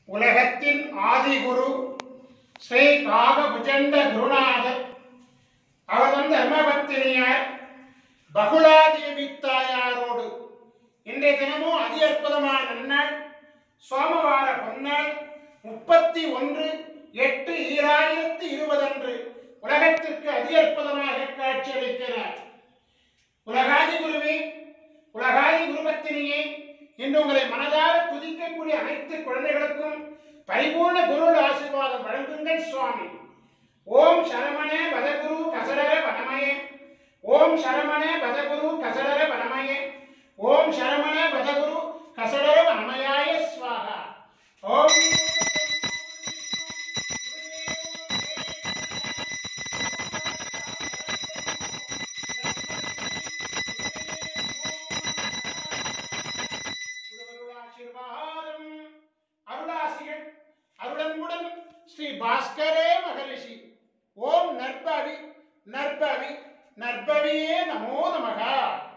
உலகத்தின் ஆதிகுரு ஸ்ரீ காகபுஜண்ட குருநாதர் அவர்தம் தர்மபத்தினியார் பகுலாதேவி தாயாரோடு இன்றைய தினமும் அதி அற்புதமான நன்னாள் சோமவார பொன்னாள் முப்பத்தி ஒன்று எட்டு ஈராயிரத்தி இருபது அன்று உலகத்திற்கு அதி அற்புதமாக காட்சியளிக்கிறார் உலகாதி குருவே உலகாதி குருபத்தினியே இன்று உங்களை மனதார துதிக்கக்கூடிய அனைத்து குழந்தைகளுக்கும் பரிபூர்ண குரு ஆசீர்வாதம் வழங்குங்கள் சுவாமி ஓம் சரமணே பதகுரு கசடர வனமயே ஓம் சரமணே பதகுரு கசடர வனமயே ஓம் சரமண பதகுரு கசடர வனமயாய ஸ்வாகா ஓம் குருவருளாசீர்வாதம் அருளாசிகள் அருளன்புடன் ஸ்ரீ பாஸ்கரே மகரிஷி ஓம் நற்பவி நற்பவி நற்பவியே நமோ நமகா